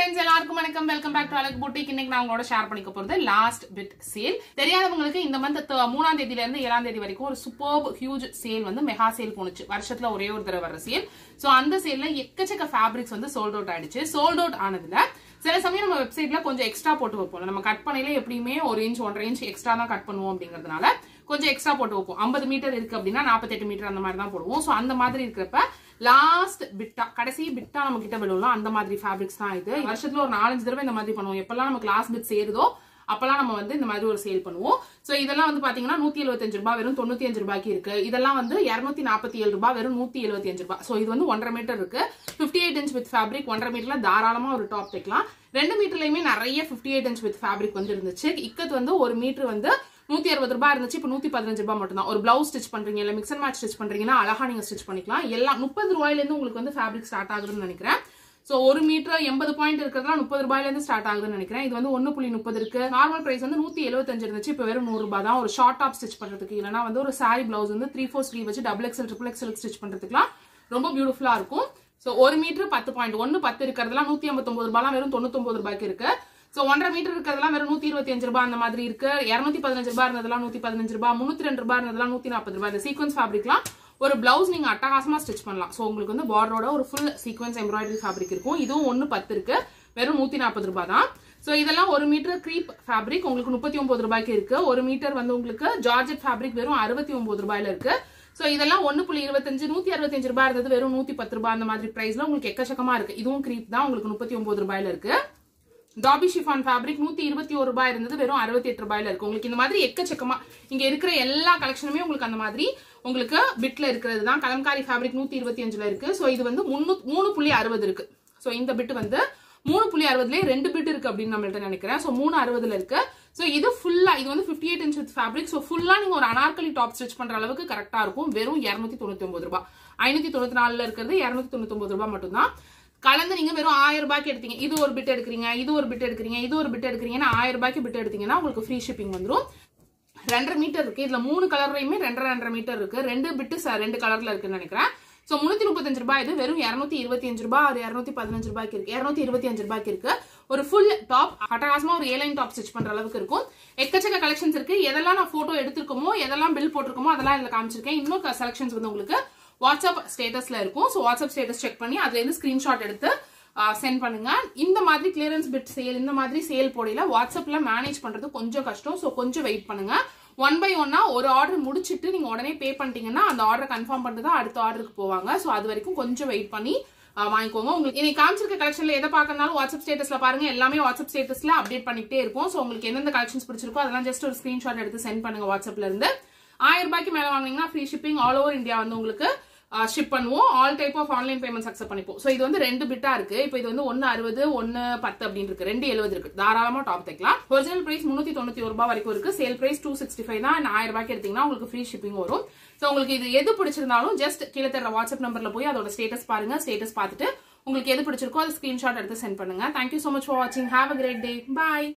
friends எல்லாருக்கும் வணக்கம் welcome back to அழகு பூட்டிக் இன்னைக்கு நான் உங்களோட ஷேர் பண்ணிக்க போறது லாஸ்ட் பிட் சேல் தெரியாதவங்களுக்கு இந்த மந்த் மூணாம் தேதியில இருந்து ஏழாம் தேதி வரைக்கும் ஒரு சூப்பர் ஹியூஜ் சேல் வந்து மெகா சேல் போனுச்சு வருஷத்துல ஒரே ஒரு தடவை வர சேல் சோ அந்த சேல்ல எக்கச்சக்க ஃபேப்ரிக்ஸ் வந்து சோல்ட் அவுட் ஆயிடுச்சு சோல்ட் அவுட் ஆனதுல சில சமயம் நம்ம வெப்சைட்ல கொஞ்சம் எக்ஸ்ட்ரா போட்டு வைப்போம் நம்ம கட் பண்ணையில எப்படியுமே ஒரு இன்ச் ஒன்றரை இன்ச் எக்ஸ்ட்ரா தான் கட் பண்ணுவோம் அப்படிங்கறதுனால கொஞ்சம் எக்ஸ்ட்ரா போட்டு வைப்போம் ஐம்பது மீட்டர் இருக்கு அப்படின்னா நாற்பத்தெட்டு மீட்டர் அந்த மாதிரி தான் போடுவோம் ஸோ அந்த மாதிரி இருக்கிறப்ப லாஸ்ட் பிட்டா கடைசி பிட்டா நம்ம கிட்ட விழுவலாம் அந்த மாதிரி ஃபேப்ரிக்ஸ் தான் இது வருஷத்துல ஒரு நாலஞ்சு தடவை இந்த மாதிரி பண்ணுவோம் எப்பெல்லாம் நமக்கு லாஸ்ட் பிட் சேருதோ அப்பெல்லாம் நம்ம வந்து இந்த மாதிரி ஒரு சேல் பண்ணுவோம் சோ இதெல்லாம் வந்து பாத்தீங்கன்னா நூத்தி எழுபத்தஞ்சு ரூபாய் வெறும் தொண்ணூத்தி அஞ்சு ரூபாய்க்கு இருக்கு இதெல்லாம் வந்து இருநூத்தி நாற்பத்தி ஏழு ரூபாய் வெறும் நூத்தி எழுபத்தி அஞ்சு ரூபாய் சோ இது வந்து ஒன்றரை மீட்டர் இருக்கு fifty eight inch width fabric ஒன்றரை மீட்டர்ல தாராளமா ஒரு டாப் தைக்கலாம் ரெண்டு மீட்டர்லயுமே நிறைய fifty eight inch width fabric வந்து இருந்துச்சு இக்கத் வந்து ஒரு மீட்டர் வந்து நூத்தி அறுபது ரூபாய் இருந்துச்சு இப்போ நூத்தி பதினஞ்சு ரூபாய் மட்டும் தான் ஒரு பிளவுஸ் ஸ்டிச் பண்றீங்க இல்ல மிக்ஸ் அண்ட் மேட்ச் ஸ்டிச் பண்றீங்கன்னா அழகா நீங்க ஸ்டிச் பண்ணிக்கலாம் எல்லாம் முப்பது ரூபாயில இருந்து உங்களுக்கு வந்து ஃபேப்ரிக் ஸ்டார்ட் ஆகுதுன்னு நினைக்கிறேன் சோ ஒரு மீட்டர் எண்பது பாயிண்ட் இருக்கிறதுலாம் முப்பது ரூபாயில இருந்து ஸ்டார்ட் ஆகுதுன்னு நினைக்கிறேன் இது வந்து ஒன்னு புள்ளி முப்பது இருக்கு நார்மல் பிரைஸ் வந்து நூத்தி எழுபத்தஞ்சு இருந்துச்சு இப்போ வெறும் நூறு ரூபாய் தான் ஒரு ஷார்ட் டாப் ஸ்டிச் பண்றதுக்கு இல்லைன்னா வந்து ஒரு சாரி பிளவுஸ் வந்து த்ரீ ஃபோர் ஸ்லீவ் வச்சு double XL triple XL stitch பண்றதுக்குலாம் ரொம்ப பியூட்டிஃபுல்லா இருக்கும் சோ ஒரு மீட்டர் பத்து பாயிண்ட் ஒன்னு பத்து இருக்கிறதுலாம் நூத்தி ஐம்பத்தொன்பது ரூபாய்லாம் வெறும் தொண்ணூத்தொன்பது ரூபாய்க்கு இருக்கு சோ ஒன்றரை மீட்டர் இருக்கிறதெல்லாம் வெறும் நூத்தி இருபத்தி அஞ்சு ரூபாய் அந்த மாதிரி இருக்கு இருநூத்தி பதினஞ்சு ரூபாய் இருந்ததெல்லாம் நூத்தி பதினஞ்சு ரூபாய் முன்னூத்தி ரெண்டு ரூபாய் இருந்ததெல்லாம் நூத்தி நாற்பது ரூபாய் இந்த சீக்வன்ஸ் ஃபேப்ரிக்லாம் ஒரு பிளவுஸ் நீங்க அட்டகாசமா ஸ்டிச் பண்ணலாம் சோ உங்களுக்கு வந்து பார்டரோட ஒரு ஃபுல் சீக்வன்ஸ் எம்ப்ராய்டரி ஃபேப்ரிக் இருக்கும் இதுவும் ஒன்னு பத்து இருக்கு வெறும் நூத்தி நாற்பது ரூபாய் தான் சோ இதெல்லாம் ஒரு மீட்டர் க்ரீப் ஃபேப்ரிக் உங்களுக்கு முப்பத்தி ஒன்பது ரூபாய்க்கு இருக்கு ஒரு மீட்டர் வந்து உங்களுக்கு ஜார்ஜெட் ஃபேப்ரிக் வெறும் அறுபத்தி ஒன்பது ரூபாயில இருக்கு சோ இதெல்லாம் ஒன்னு புள்ளி இருபத்தஞ்சு நூத்தி அறுபத்தஞ்சு ரூபாய் இருந்தது வெறும் நூத்தி பத்து ரூபாய் அந்த மாதிரி பிரைஸ்ல உங்களுக்கு எக்கச்சக்கமா இருக்கு இதுவும் க்ரீப் தான் உங்களுக்கு முப்பத்தி ஒன்பது ரூபாயில இருக்கு டாபி ஷிஃபான் ஃபேப்ரிக் நூத்தி இருபத்தி ஒரு ரூபாய் இருந்தது வெறும் அறுபத்தி எட்டு ரூபாயில இருக்கு உங்களுக்கு இந்த மாதிரி எக்கச்சக்கமா இங்க இருக்கிற எல்லா கலெக்ஷனுமே உங்களுக்கு அந்த மாதிரி உங்களுக்கு பிட்ல இருக்கிறது தான் கலம்காரி ஃபேப்ரிக் நூத்தி இருபத்தி அஞ்சுல இருக்கு சோ இது வந்து முன்னூ மூணு புள்ளி அறுபது இருக்கு சோ இந்த பிட் வந்து மூணு புள்ளி அறுபதுலயே ரெண்டு பிட் இருக்கு அப்படின்னு நம்மள்ட்ட நினைக்கிறேன் சோ மூணு அறுபதுல இருக்கு சோ இது ஃபுல்லா இது வந்து fifty eight inch width fabric so ஃபுல்லா நீங்க ஒரு அனார்கலி டாப் ஸ்டிச் பண்ற அளவுக்கு கரெக்டா இருக்கும் வெறும் இருநூத்தி தொண்ணூத்தி ஒன்பது ரூபாய் ஐநூத்தி தொண்ணூத்தி நாலுல இருக்கிறது இருநூத்தி தொண்ணூத்தி ஒன்பது ரூபாய் மட்டும் தான் கலந்து நீங்க வெறும் ஆயிரம் ரூபாய்க்கு எடுத்தீங்க இது ஒரு பிட் எடுக்கிறீங்க இது ஒரு பிட் எடுக்கிறீங்க இது ஒரு பிட் எடுக்கிறீங்கன்னா ஆயிரம் ரூபாய்க்கு பிட் எடுத்தீங்கன்னா உங்களுக்கு ஃப்ரீ ஷிப்பிங் வந்துடும் ரெண்டரை மீட்டர் இருக்கு இதுல மூணு கலர்லயுமே ரெண்டரை ரெண்டரை மீட்டர் இருக்கு ரெண்டு பிட்டு ரெண்டு கலர்ல இருக்குன்னு நினைக்கிறேன் சோ முன்னூத்தி முப்பத்தஞ்சு ரூபாய் இது வெறும் இருநூத்தி இருபத்தி அஞ்சு ரூபாய் ஒரு இருநூத்தி பதினஞ்சு ரூபாய்க்கு இருக்கு இருநூத்தி இருபத்தி அஞ்சு ரூபாய்க்கு இருக்கு ஒரு ஃபுல் டாப் அட்டகாசமா ஒரு ஏலைன் டாப் ஸ்டிச் பண்ற அளவுக்கு இருக்கும் எக்கச்சக்க கலெக்ஷன்ஸ் இருக்கு எதெல்லாம் நான் போட்டோ எடுத்திருக்கோமோ எதெல்லாம் பில் போட்டிருக்கோமோ அதெல்லாம் இதுல காமிச்சிருக்கேன் இன்னும் செலக்ஷன்ஸ் வந்து உங்களுக்கு வாட்ஸ்அப் ஸ்டேட்டஸ்ல இருக்கும் ஸோ வாட்ஸ்அப் ஸ்டேட்டஸ் செக் பண்ணி அதுல இருந்து ஸ்கிரீன்ஷாட் எடுத்து சென்ட் பண்ணுங்க இந்த மாதிரி கிளியரன்ஸ் பிட் சேல் இந்த மாதிரி சேல் போடையில வாட்ஸ்அப்ல மேனேஜ் பண்றது கொஞ்சம் கஷ்டம் ஸோ கொஞ்சம் வெயிட் பண்ணுங்க ஒன் பை ஒன்னா ஒரு ஆர்டர் முடிச்சிட்டு நீங்க உடனே பே பண்ணிட்டீங்கன்னா அந்த ஆர்டர் கன்ஃபார்ம் பண்ணிட்டு தான் அடுத்த ஆர்டருக்கு போவாங்க ஸோ அது வரைக்கும் கொஞ்சம் வெயிட் பண்ணி வாங்கிக்கோங்க உங்களுக்கு இன்னைக்கு காமிச்சிருக்க கலெக்ஷன்ல எதை பார்க்கறனாலும் வாட்ஸ்அப் ஸ்டேட்டஸ்ல பாருங்க எல்லாமே வாட்ஸ்அப் ஸ்டேட்டஸ்ல அப்டேட் பண்ணிட்டே இருக்கும் ஸோ உங்களுக்கு எந்தெந்த கலெக்ஷன்ஸ் பிடிச்சிருக்கோ அதெல்லாம் ஜஸ்ட் ஒரு ஸ்கிரீன்ஷாட் எடுத்து சென்ட் பண்ணுங்க வாட்ஸ்அப்ல இருந்து ஆயிரம் ரூபாய்க்கு மேல வாங்கினீங்கன்னா free shipping all over India வந்து உங்களுக்கு ஷிப் பண்ணுவோம் all type of online payments accept பண்ணிப்போம் ஸோ இது வந்து ரெண்டு பிட்டா இருக்கு இப்போ இது வந்து ஒன்னு அறுபது ஒன்னு பத்து அப்படின்னு இருக்கு ரெண்டு எழுபது இருக்கு தாராளமா டாப் தைக்கலாம் ஒரிஜினல் பிரைஸ் முன்னூத்தி தொண்ணூத்தி ஒரு ரூபாய் வரைக்கும் இருக்கு sale price two sixty five தான் ஆயிரம் ரூபாய்க்கு எடுத்தீங்கன்னா உங்களுக்கு ஃப்ரீ ஷிப்பிங் வரும் ஸோ உங்களுக்கு இது எது பிடிச்சிருந்தாலும் ஜஸ்ட் கீழே தர வாட்ஸ்அப் நம்பர்ல போய் அதோட ஸ்டேட்டஸ் பாருங்க ஸ்டேட்டஸ் பார்த்துட்டு உங்களுக்கு எது பிடிச்சிருக்கோ அது ஸ்கிரீன்ஷாட் எடுத்து சென்ட் பண்ணுங்க தேங்க்யூ சோ மச் ஃபார் வாட்சிங் have a great day bye